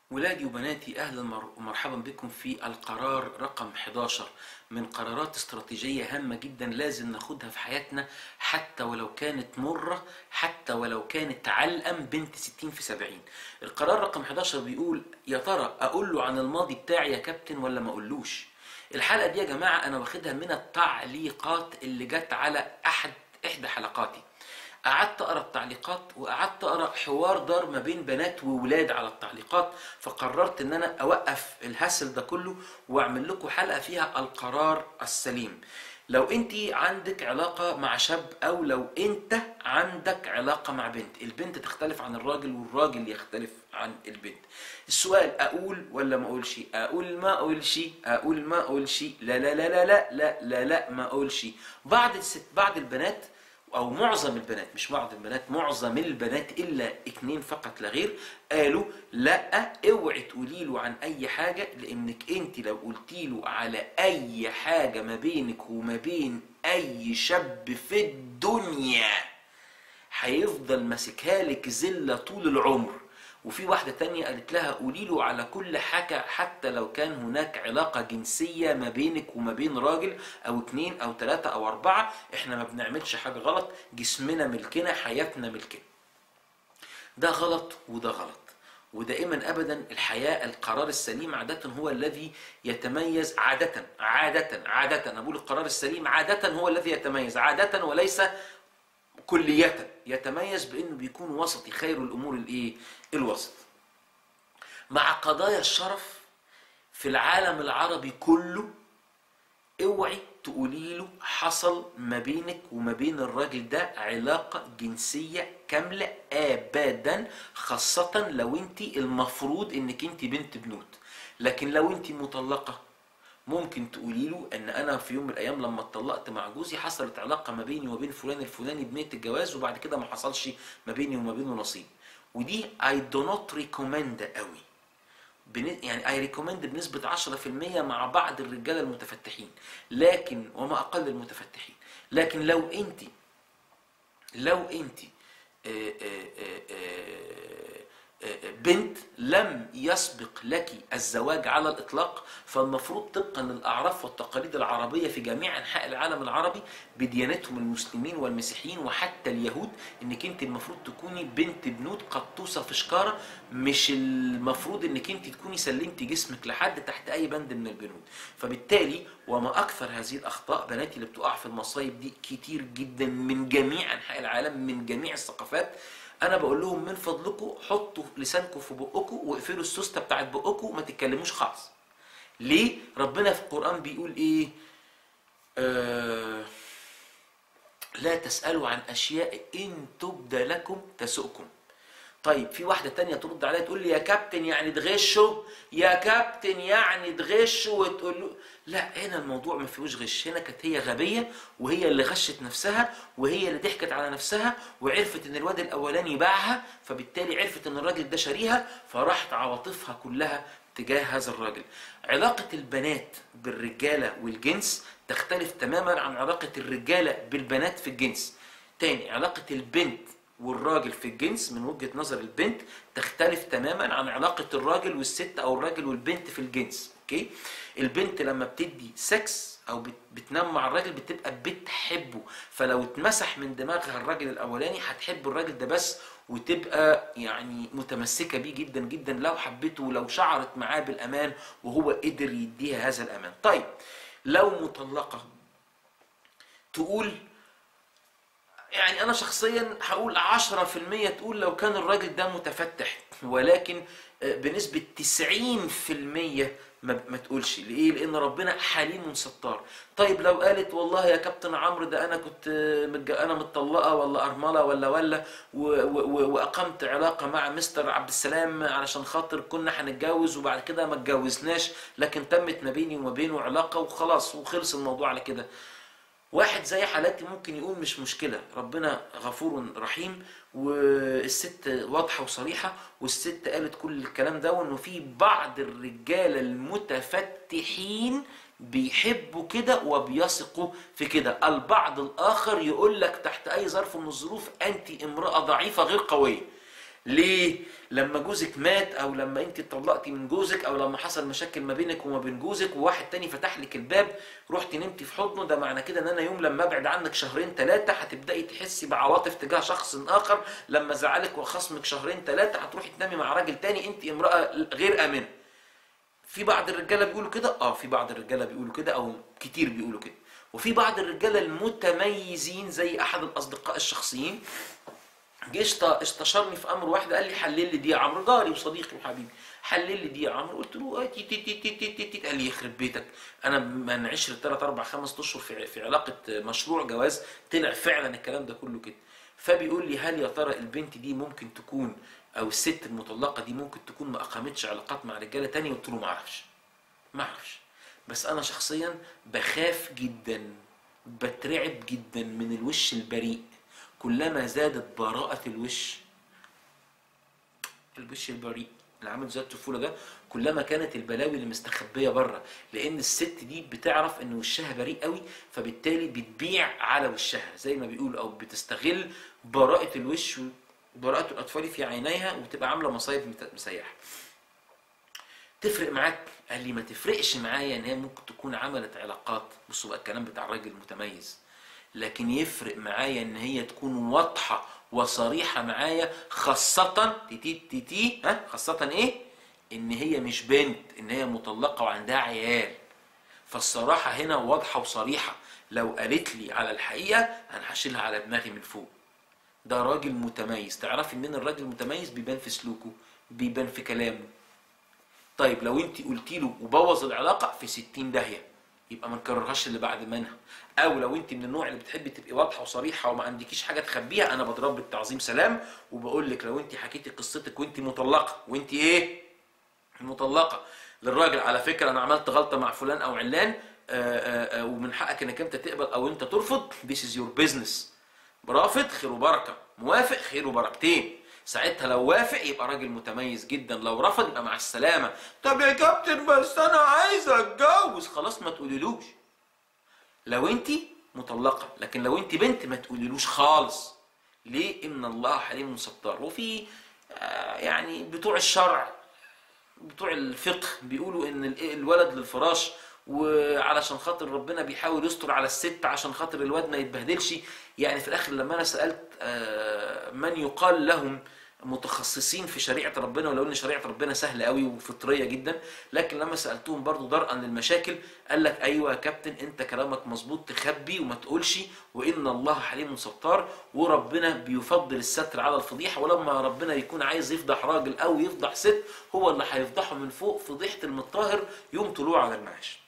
ولادي وبناتي اهلا ومرحبا بكم في القرار رقم 11 من قرارات استراتيجيه هامه جدا لازم ناخدها في حياتنا حتى ولو كانت مره حتى ولو كانت علقم بنت 60 في 70 القرار رقم 11 بيقول يا ترى اقول له عن الماضي بتاعي يا كابتن ولا ما اقولوش الحلقه دي يا جماعه انا واخدها من التعليقات اللي جت على احد احدى حلقاتي قعدت اقرا التعليقات وقعدت اقرا حوار دار ما بين بنات وولاد على التعليقات فقررت ان انا اوقف الهسل ده كله واعمل لكم حلقه فيها القرار السليم لو انت عندك علاقه مع شاب او لو انت عندك علاقه مع بنت البنت تختلف عن الراجل والراجل يختلف عن البنت السؤال اقول ولا ما اقولش اقول ما اقولش اقول ما اقولش لا لا لا لا لا لا لا, لا ما اقولش بعض الست بعض البنات او معظم البنات مش بعض البنات معظم البنات الا اتنين فقط لا غير قالوا لا اوعي تقولي له عن اي حاجه لانك انت لو قلتي له على اي حاجه ما بينك وما بين اي شاب في الدنيا هيفضل ماسكها لك زله طول العمر وفي واحدة تانية قالت لها قولي له على كل حاجة حتى لو كان هناك علاقة جنسية ما بينك وما بين راجل أو اتنين أو تلاتة أو أربعة إحنا ما بنعملش حاجة غلط جسمنا ملكنا حياتنا ملكنا ده غلط وده غلط ودائما ابدا الحياه القرار السليم عاده هو الذي يتميز عاده عاده عاده انا بقول القرار السليم عاده هو الذي يتميز عاده وليس كلية يتميز بانه بيكون وسطي خير الامور الايه الوسط مع قضايا الشرف في العالم العربي كله اوعي تقولي له حصل ما بينك وما بين الراجل ده علاقة جنسية كاملة ابدا خاصة لو انت المفروض انك انت بنت بنوت لكن لو انت مطلقة ممكن تقولي له ان انا في يوم من الايام لما اتطلقت مع جوزي حصلت علاقه ما بيني وبين فلان الفلاني بنيه الجواز وبعد كده ما حصلش ما بيني وما بينه نصيب ودي اي دو نوت ريكومند قوي يعني اي ريكومند بنسبه 10% مع بعض الرجاله المتفتحين لكن وما اقل المتفتحين لكن لو انت لو انت آآ آآ بنت لم يسبق لك الزواج على الاطلاق فالمفروض طبقا للاعراف والتقاليد العربيه في جميع انحاء العالم العربي بديانتهم المسلمين والمسيحيين وحتى اليهود انك انت المفروض تكوني بنت بنود قطوسه في شكاره مش المفروض انك انت تكوني سلمتي جسمك لحد تحت اي بند من البنود فبالتالي وما اكثر هذه الاخطاء بناتي اللي بتقع في المصايب دي كتير جدا من جميع انحاء العالم من جميع الثقافات انا بقول لهم من فضلكم حطوا لسانكم في بقكم واقفلوا السوسته بتاعت بقكم وما تتكلموش خالص ليه ربنا في القران بيقول ايه آه لا تسالوا عن اشياء ان تبد لكم تسؤكم طيب في واحده تانية ترد عليا تقول لي يا كابتن يعني تغشوا يا كابتن يعني تغشوا وتقول له لا هنا الموضوع ما فيهوش غش هنا كانت هي غبيه وهي اللي غشت نفسها وهي اللي ضحكت على نفسها وعرفت ان الواد الاولاني باعها فبالتالي عرفت ان الراجل ده شاريها فراحت عواطفها كلها تجاه هذا الراجل علاقة البنات بالرجالة والجنس تختلف تماما عن علاقة الرجالة بالبنات في الجنس تاني علاقة البنت والراجل في الجنس من وجهة نظر البنت تختلف تماما عن علاقة الراجل والست أو الراجل والبنت في الجنس أوكي البنت لما بتدي سكس أو بتنام مع الراجل بتبقى بتحبه فلو اتمسح من دماغها الراجل الأولاني هتحب الراجل ده بس وتبقى يعني متمسكة بيه جدا جدا لو حبته ولو شعرت معاه بالأمان وهو قدر يديها هذا الأمان طيب لو مطلقة تقول يعني انا شخصيا هقول 10% تقول لو كان الراجل ده متفتح ولكن بنسبة 90% ما, ما تقولش ليه لان ربنا حليم ستار طيب لو قالت والله يا كابتن عمرو ده انا كنت متج... انا متطلقه ولا ارمله ولا ولا و... و... واقمت علاقه مع مستر عبد السلام علشان خاطر كنا هنتجوز وبعد كده ما اتجوزناش لكن تمت ما بيني وما بينه علاقه وخلاص وخلص الموضوع على كده واحد زي حالاتي ممكن يقول مش مشكلة ربنا غفور رحيم والست واضحة وصريحة والست قالت كل الكلام ده وانه في بعض الرجالة المتفتحين بيحبوا كده وبيثقوا في كده البعض الآخر يقول لك تحت أي ظرف من الظروف أنت امرأة ضعيفة غير قوية ليه لما جوزك مات او لما انت اتطلقتي من جوزك او لما حصل مشاكل ما بينك وما بين جوزك وواحد تاني فتح لك الباب رحت نمتي في حضنه ده معنى كده ان انا يوم لما ابعد عنك شهرين ثلاثه هتبداي تحسي بعواطف تجاه شخص اخر لما زعلك وخصمك شهرين ثلاثه هتروحي تنامي مع راجل تاني انت امراه غير امنه في بعض الرجاله بيقولوا كده اه في بعض الرجاله بيقولوا كده او كتير بيقولوا كده وفي بعض الرجاله المتميزين زي احد الاصدقاء الشخصيين جه اشت- استشارني في امر واحد قال لي حلل لي دي يا عمرو جاري وصديقي وحبيبي حلل لي دي يا عمرو قلت له آه تي تي تي تي تي تي تي. قال لي يخرب بيتك انا من عشر ثلاث اربع خمس اشهر في في علاقه مشروع جواز طلع فعلا الكلام ده كله كده فبيقول لي هل يا ترى البنت دي ممكن تكون او الست المطلقه دي ممكن تكون ما اقامتش علاقات مع رجاله تانية قلت له ما اعرفش ما اعرفش بس انا شخصيا بخاف جدا بترعب جدا من الوش البريء كلما زادت براءة الوش الوش البريء اللي عامل زي الطفولة ده كلما كانت البلاوي اللي مستخبية بره لأن الست دي بتعرف إن وشها بريء قوي فبالتالي بتبيع على وشها زي ما بيقولوا أو بتستغل براءة الوش وبراءة الأطفال في عينيها وبتبقى عاملة مصايب مت- مسيحة تفرق معاك قال لي ما تفرقش معايا ان هي ممكن تكون عملت علاقات بصوا بقى الكلام بتاع الراجل المتميز لكن يفرق معايا ان هي تكون واضحه وصريحه معايا خاصه تي تي تي ها خاصه ايه ان هي مش بنت ان هي مطلقه وعندها عيال فالصراحه هنا واضحه وصريحه لو قالت لي على الحقيقه انا هشيلها على دماغي من فوق ده راجل متميز تعرفي ان الراجل المتميز بيبان في سلوكه بيبان في كلامه طيب لو انت قلتي له وبوظ العلاقه في 60 داهيه يبقى ما نكررهاش اللي بعد منها او لو انت من النوع اللي بتحبي تبقي واضحه وصريحه وما عندكيش حاجه تخبيها انا بضرب بالتعظيم سلام وبقول لك لو انت حكيتي قصتك وانت مطلقه وانت ايه مطلقه للراجل على فكره انا عملت غلطه مع فلان او علان آه، آه، آه، ومن حقك انك انت تقبل او انت ترفض this is your business رافض خير وبركه موافق خير وبركتين ساعتها لو وافق يبقى راجل متميز جدا لو رفض يبقى مع السلامه طب يا كابتن بس انا عايز اتجوز خلاص ما تقوليلوش لو انت مطلقه لكن لو انت بنت ما تقوليلوش خالص ليه ان الله حليم ستار وفي آه، يعني بتوع الشرع بتوع الفقه بيقولوا ان ال- الولد للفراش وعلشان خاطر ربنا بيحاول يستر على الست عشان خاطر الواد ما يتبهدلش يعني في الاخر لما انا سالت آه، من يقال لهم متخصصين في شريعه ربنا ولو ان شريعه ربنا سهله قوي وفطريه جدا لكن لما سالتهم برضو درءا للمشاكل قال لك ايوه يا كابتن انت كلامك مظبوط تخبي وما تقولش وان الله حليم ستار وربنا بيفضل الستر على الفضيحه ولما ربنا يكون عايز يفضح راجل او يفضح ست هو اللي هيفضحه من فوق فضيحه المطهر يوم طلوع على المعاش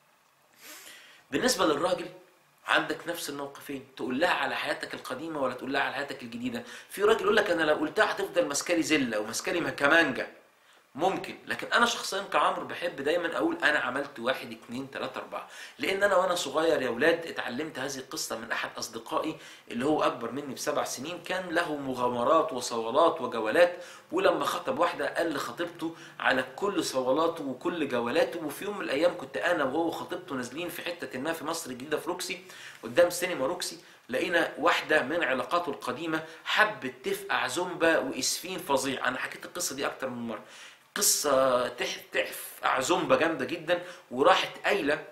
بالنسبه للراجل عندك نفس الموقفين تقول لها على حياتك القديمه ولا تقول لها على حياتك الجديده في راجل يقول لك انا لو قلتها هتفضل ماسكالي زله وماسكالي كمانجه ممكن لكن انا شخصيا كعمرو بحب دايما اقول انا عملت واحد اتنين تلاته اربعه لان انا وانا صغير يا اولاد اتعلمت هذه القصه من احد اصدقائي اللي هو اكبر مني بسبع سنين كان له مغامرات وصولات وجولات ولما خطب واحده قال لخطيبته على كل صولاته وكل جولاته وفي يوم من الايام كنت انا وهو وخطيبته نازلين في حته ما في مصر الجديده في روكسي قدام سينما روكسي لقينا واحده من علاقاته القديمه حبت تفقع زومبا واسفين فظيع انا حكيت القصه دي اكتر من مره قصه تح تفقع زومبا جامده جدا وراحت قايله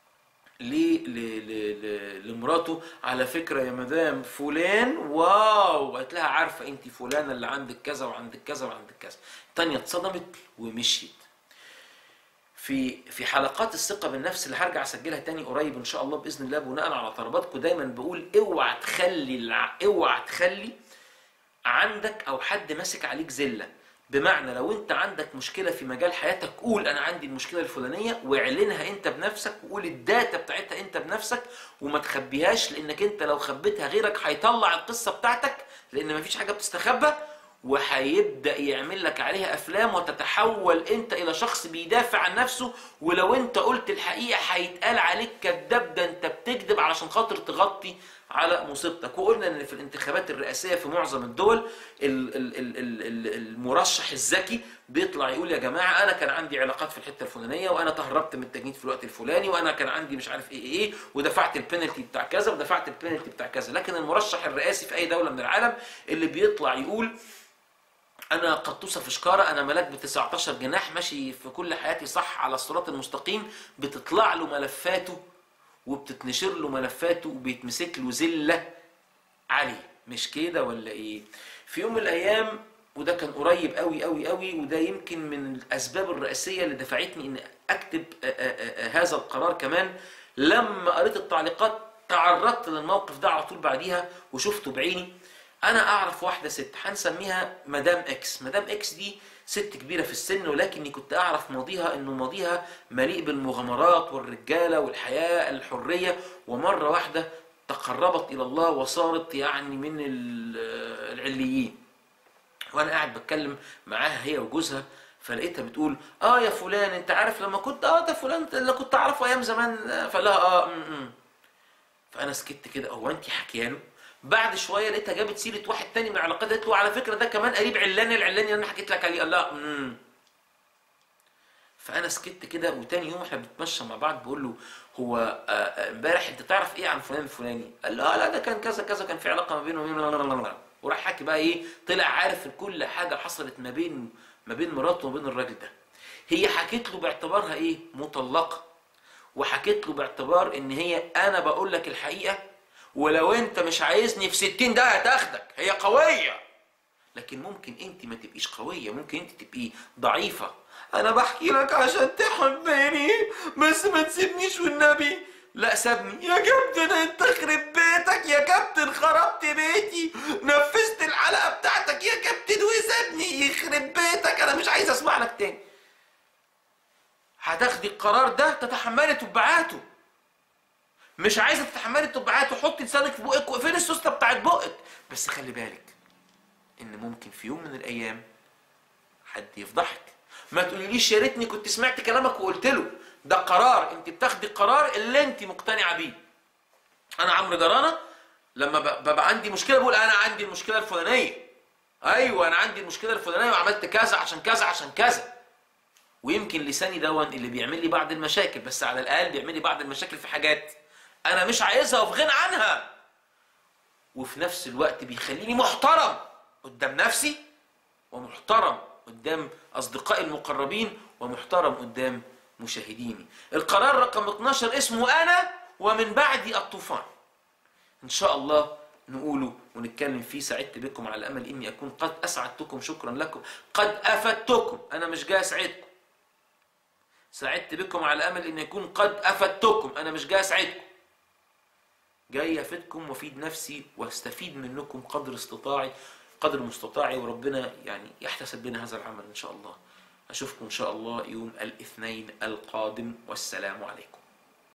ل- ل- ل- ل- لمراته على فكره يا مدام فلان واو قالت لها عارفه انت فلانه اللي عندك كذا وعندك كذا وعندك كذا التانيه اتصدمت ومشيت في في حلقات الثقه بالنفس اللي هرجع اسجلها تاني قريب ان شاء الله باذن الله بناء على طلباتكم دايما بقول اوعى تخلي الع... اوعى تخلي عندك او حد ماسك عليك زله بمعنى لو انت عندك مشكله في مجال حياتك قول انا عندي المشكله الفلانيه واعلنها انت بنفسك وقول الداتا بتاعتها انت بنفسك وما تخبيهاش لانك انت لو خبيتها غيرك هيطلع القصه بتاعتك لان مفيش حاجه بتستخبى وهيبدا يعمل لك عليها افلام وتتحول انت الى شخص بيدافع عن نفسه ولو انت قلت الحقيقه هيتقال عليك كذاب ده انت بتكذب علشان خاطر تغطي على مصيبتك وقلنا ان في الانتخابات الرئاسيه في معظم الدول ال- ال- ال- ال- ال- المرشح الذكي بيطلع يقول يا جماعه انا كان عندي علاقات في الحته الفلانيه وانا تهربت من التجنيد في الوقت الفلاني وانا كان عندي مش عارف ايه ايه ودفعت البينالتي بتاع كذا ودفعت البينالتي بتاع كذا لكن المرشح الرئاسي في اي دوله من العالم اللي بيطلع يقول انا قطوسه في شكاره انا ملاك ب 19 جناح ماشي في كل حياتي صح على الصراط المستقيم بتطلع له ملفاته وبتتنشر له ملفاته وبيتمسك له زله عليه مش كده ولا ايه في يوم من الايام وده كان قريب قوي قوي قوي وده يمكن من الاسباب الرئيسيه اللي دفعتني ان اكتب آآ آآ هذا القرار كمان لما قريت التعليقات تعرضت للموقف ده على طول بعديها وشفته بعيني انا اعرف واحده ست هنسميها مدام اكس مدام اكس دي ست كبيره في السن ولكني كنت اعرف ماضيها انه ماضيها مليء بالمغامرات والرجاله والحياه الحريه ومره واحده تقربت الى الله وصارت يعني من العليين وانا قاعد بتكلم معاها هي وجوزها فلقيتها بتقول اه يا فلان انت عارف لما كنت اه ده فلان اللي كنت اعرفه ايام زمان فلا اه م -م. فانا سكت كده هو انت حكياله بعد شويه لقيتها جابت سيره واحد تاني من علاقاتها قالت له على فكره ده كمان قريب علان العلاني اللي انا حكيت لك عليه قال لا امم فانا سكت كده وتاني يوم احنا بنتمشى مع بعض بقول له هو امبارح انت تعرف ايه عن فلان الفلاني؟ قال له اه لا ده كان كذا كذا كان في علاقه ما بينه وبين وراح حكي بقى ايه طلع عارف كل حاجه حصلت ما بين ما بين مراته وما بين الراجل ده هي حكيت له باعتبارها ايه مطلقه وحكيت له باعتبار ان هي انا بقول لك الحقيقه ولو انت مش عايزني في 60 ده هتاخدك هي قويه لكن ممكن انت ما تبقيش قويه ممكن انت تبقي ضعيفه انا بحكي لك عشان تحبني بس ما تسيبنيش والنبي لا سابني يا كابتن انت خرب بيتك يا كابتن خربت بيتي نفذت الحلقه بتاعتك يا كابتن وسابني يخرب بيتك انا مش عايز اسمع لك تاني هتاخدي القرار ده تتحملي تبعاته مش عايزه تتحملي التبعات وحطي لسانك في بقك واقفلي السوسته بتاعت بقك بس خلي بالك ان ممكن في يوم من الايام حد يفضحك ما تقوليليش يا ريتني كنت سمعت كلامك وقلت له ده قرار انت بتاخدي القرار اللي انت مقتنعه بيه انا عمرو جرانه لما ببقى عندي مشكله بقول انا عندي المشكله الفلانيه ايوه انا عندي المشكله الفلانيه وعملت كذا عشان كذا عشان كذا ويمكن لساني دون اللي بيعمل لي بعض المشاكل بس على الاقل بيعمل لي بعض المشاكل في حاجات انا مش عايزها وفي غنى عنها وفي نفس الوقت بيخليني محترم قدام نفسي ومحترم قدام اصدقائي المقربين ومحترم قدام مشاهديني القرار رقم 12 اسمه انا ومن بعدي الطوفان ان شاء الله نقوله ونتكلم فيه سعدت بكم على امل اني اكون قد اسعدتكم شكرا لكم قد افدتكم انا مش جاي اسعدكم سعدت بكم على امل اني اكون قد افدتكم انا مش جاي اسعدكم جاي افيدكم وافيد نفسي واستفيد منكم قدر استطاعي قدر مستطاعي وربنا يعني يحتسب بنا هذا العمل ان شاء الله اشوفكم ان شاء الله يوم الاثنين القادم والسلام عليكم